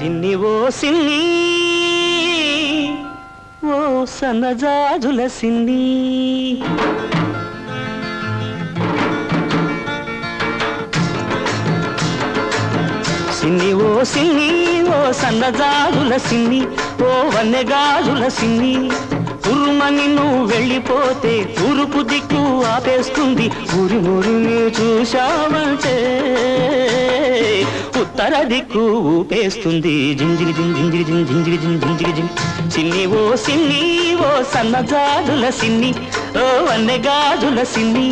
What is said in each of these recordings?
సిన్ని ఓ సిన్ని ఓ సన్నజాజుల సిన్ని సిన్ని ఓ సిన్ని ఓ సన్నజాజుల సిన్ని ఓ వన్నెగాజుల సిన్ని ఉరుమని నువ్వు వెళ్ళిపోతే తూర్పు దిక్కు ఆపేస్తుంది ఊరి ఊరిని చూశావంటే ఉత్తర దిక్కు ఊపేస్తుంది జింజిరి జిం జింజిరి జిం జింజిరి జిం జింజిరి జిం సిన్ని ఓ సిన్ని ఓ సన్నజాజుల సిన్ని ఓ వన్నెగాజుల సిన్ని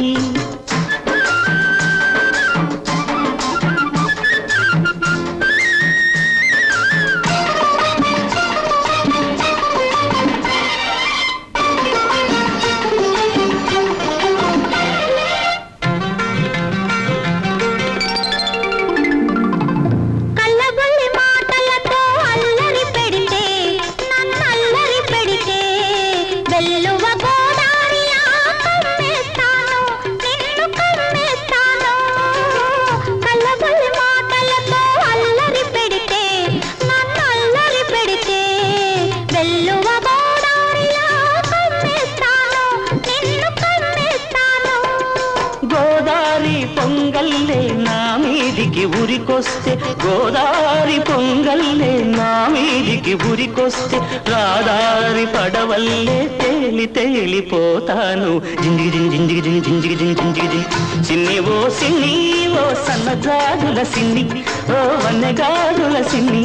కళ్ళబొల్లి మాటలతో అల్లరి పెడితే నన్ను అల్లరి పెడితే వెల్లువ గోదారిలా కమ్మేస్తాను నిన్ను కమ్మేస్తాను కళ్ళబొల్లి మాటలతో అల్లరి పెడితే నన్ను అల్లరి పెడితే వెల్లువ గోదారిలా కమ్మేస్తాను నిన్ను కమ్మేస్తాను గోదారి పొంగల్లే నా మీదికి ఉరికొస్తే గోదారి పొంగల్లే నా మీదికి ఉరికొస్తే రాదారి పడవల్లే తేలి తేలిపోతాను జింజిగి జింగి జింజిగి జింగి జింజిగి జింగి జింజిగి జింగి సిన్ని ఓ సిన్ని ఓ సన్నజాజుల సిన్ని ఓ వన్నెగాజుల సిన్ని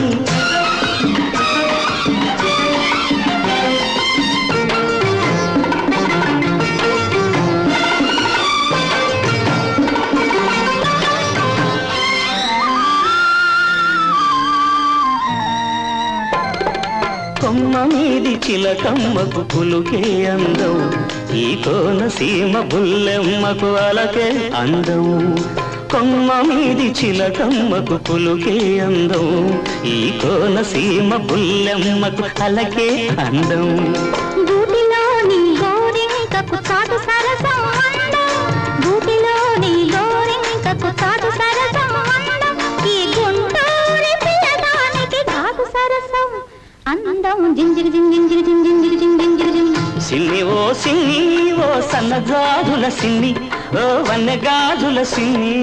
కొమ్మ మీది చిలకమ్మకు పులుకే అందం ఈ కోన సీమ బుల్లెమ్మకు అలకే అందం కొమ్మ మీది చిలకమ్మకు పులుకే అందం ఈ కోన సీమ బుల్లెమ్మకు అలకే అందం గూటిలోని గోరింకకు చాటు సరసం అందం గూటిలోని గోరింకకు చాటు సరసం అందం ఈ గుంటూరి పిల్లదానికి కాదు సరసం అందం జింజిరి జింజిరి జింజిరి జింజిరి జిం సిన్ని ఓ సిన్ని ఓ సన్నజాజుల సిన్ని ఓ వన్నెగాజుల సిన్ని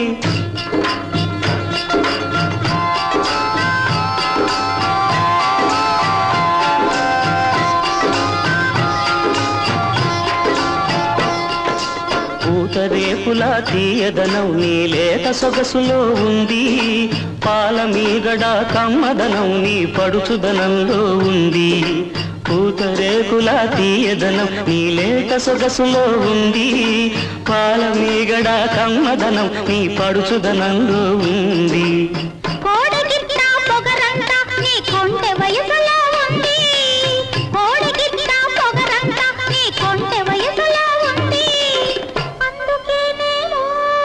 పూతరేకుల తీయదనం నీ లేత సొగసులో ఉంది పాల మీగడ కమ్మదనం నీ పడుచుదనంలో ఉంది పూతరేకుల తీయదనం నీ లేత సొగసులో ఉంది పాల మీగడ కమ్మదనం నీ పడుచుదనంలో ఉంది కోడిగిట్ట పొగరంట నీ కొంటె వయసులో ఉంది కోడిగిట్ట పొగరంట నీ కొంటె వయసులో ఉంది అందుకేనేమో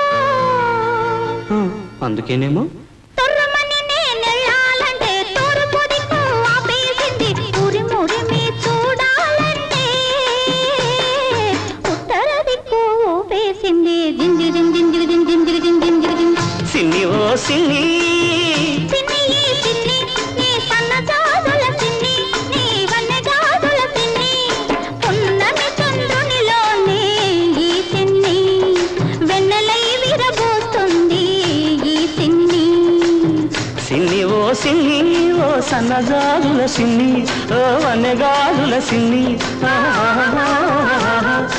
ఆ, అందుకేనేమో తుర్రమని నేనెళ్ళాలంటే తూర్పు దిక్కు ఆపేసింది ఉరిమి ఉరిమి చూడాలంటే ఉత్తర దిక్కు ఊపేసింది జింజిరి జింజిరి జింజిరి జింజిరి జింజిరి సిన్ని ఓ సిన్ని సిన్ని ఈ సిన్ని నీ సన్న జాజుల సిన్ని నీ వన్నె జాజుల సిన్ని పున్నమి చంద్రునిలోనే ఈ సిన్ని వెన్నెలై విరబోస్తుంది ఈ సిన్ని సిన్ని ఓ సిన్ని ఓ సన్నజాజుల సిన్ని ఓ వన్నెగాజుల సిన్ని ఆ, ఆ, ఆ, ఆ, ఆ.